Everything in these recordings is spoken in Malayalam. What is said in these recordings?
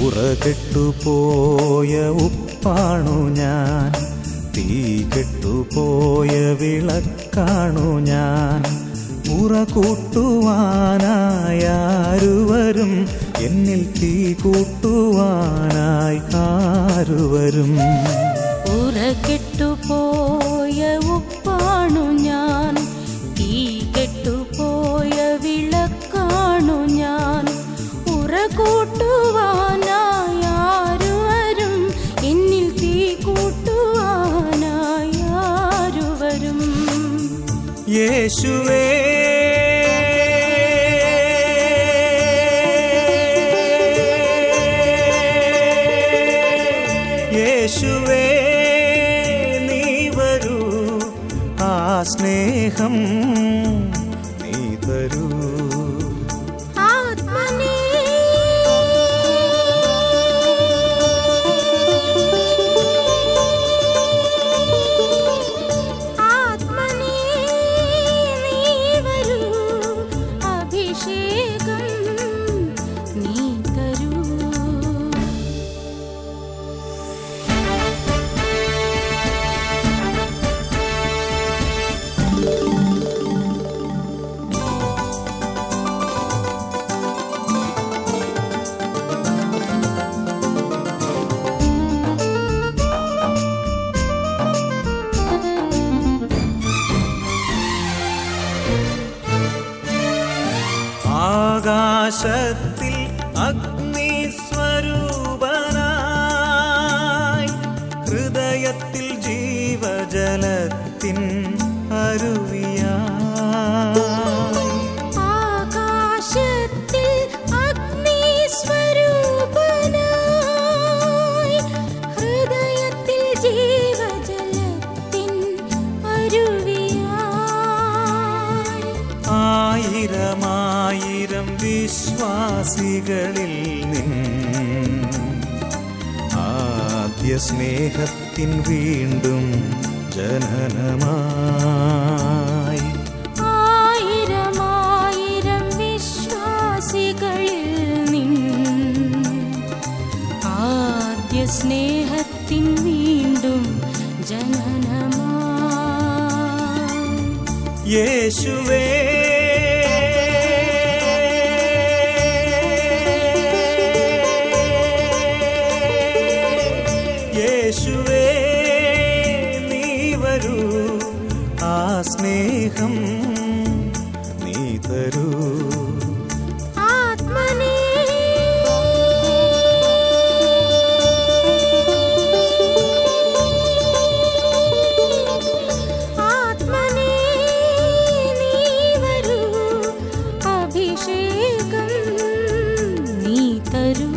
ഉറകെട്ടുപോയ ഉപ്പാണു ഞാൻ തീ കെട്ടുപോയ വിളക്കാണു ഞാൻ ഉറ കൂട്ടുവാനായാരുവരും എന്നിൽ തീ കൂട്ടുവാനായി ആരുവരും ഉറകെട്ടുപോയ ഉപ്പാണു ഞാൻ തീ കെട്ടുപോയ വിളക്കാണു ഞാൻ ഉറ കൂട്ടുവാനായി ആരുവരും എന്നിൽ തീ കൂട്ടുവാനായി ആരുവരും യേശുവേ യേശുവേ നീ വരൂ ആ സ്നേഹം നീ തരൂ ആത്മനേ ആത്മനേ നീ വരൂ അഭിഷേകം നീ തരൂ ആകാശത്തിൽ അഗ്നി സ്വരൂപനായി ഹൃദയത്തിൽ ജീവജലത്തിൻ അരുവിയായി ആകാശത്തിൽ അഗ്നി സ്വരൂപനായി ഹൃദയത്തിൽ ജീവജലത്തിൻ അരുവിയായി ആയിരമായിരം വിശ്വാസികളിൽ നിൻ ആദ്യ സ്നേഹത്തിൻ വീണ്ടും ജനനമായി ആയിരമായിരം വിശ്വാസികളിൽ നിൻ ആദ്യ സ്നേഹത്തിൻ വീണ്ടും ജനനമായി യേശുവേ യേശുവേ നീ വരൂ ആ സ്നേഹം നീ തരൂ ആത്മനേ ആത്മനേ നീ വരൂ അഭിഷേകം നീ തരൂ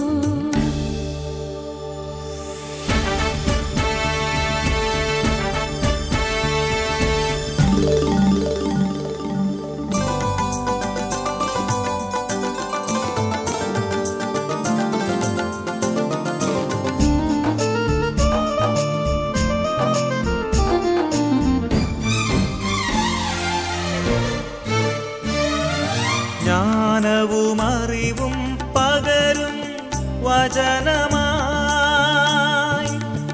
ജ്ഞാനവും അറിവും പകരും വചനമായി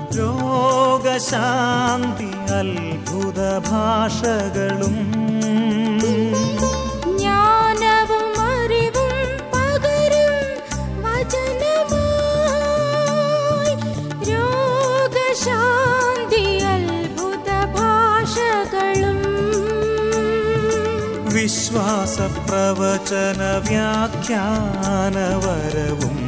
രോഗശാന്തി അത്ഭുത ഭാഷകളും ജ്ഞാനവും അറിവും പകരും വചനമായി രോഗശാന്തി അത്ഭുത ഭാഷകളും വിശ്വാസ പ്രവചന വ്യാഖ്യാനവരവും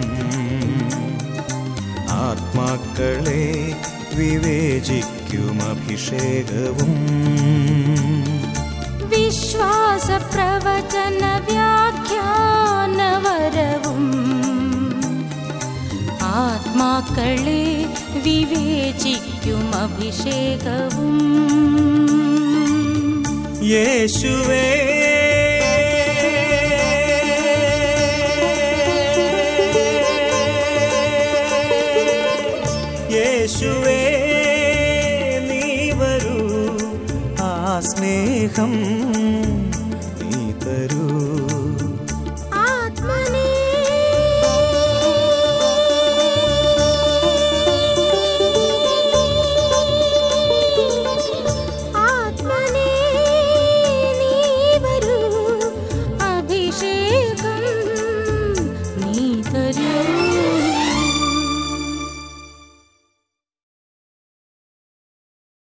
ആത്മാക്കളെ വിവേചിക്കും അഭിഷേകവും വിശ്വാസ പ്രവചന വ്യാഖ്യാനവരവും ആത്മാക്കളെ വിവേചിക്കും അഭിഷേകവും യേശുവേ യേശുവേ നീ വരൂ ആ സ്നേഹം നീ തരൂ